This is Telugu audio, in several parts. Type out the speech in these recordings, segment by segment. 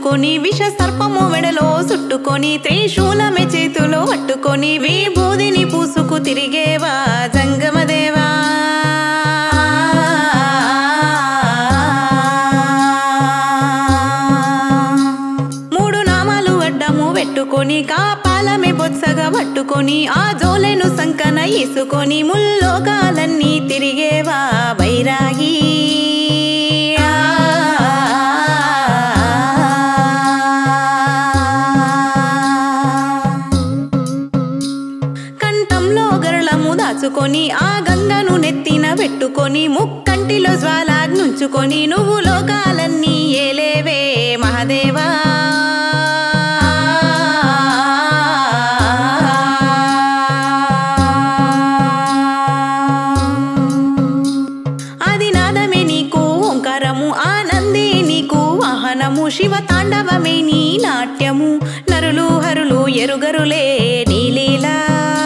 ధరించుకొని విష సర్పము వెడలో చుట్టుకొని త్రిశూలమే చేతిలో పట్టుకొని విభూదిని పూసుకు తిరిగేవా జంగమదేవా మూడు నామాలు అడ్డము పెట్టుకొని కాపాలమే బొత్సగా పట్టుకొని ఆ జోలెను సంకన ఈసుకొని ముల్లోకాలన్నీ తిరిగేవా బైరాగి కంఠంలో గరళము దాచుకొని ఆ గంగను నెత్తిన పెట్టుకొని ముక్కంటిలో జ్వాలాగ్నుంచుకొని నువ్వు లోకాలన్నీ ఏలేవే మహదేవా ఆది నాదమే నీకు ఓంకారము ఆనందే నీకు వాహనము శివ తాండవమే నీ నాట్యము నరులు హరులు ఎరుగరులే నీలీలా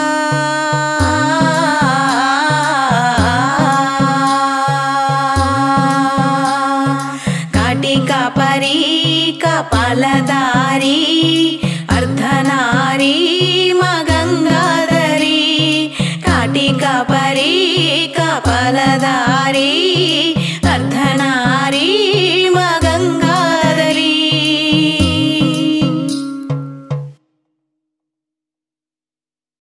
కాటికా పరీ కపాలదారి అర్ధనారీ మగంగాధరి కాటికా పరీ కపాలదారి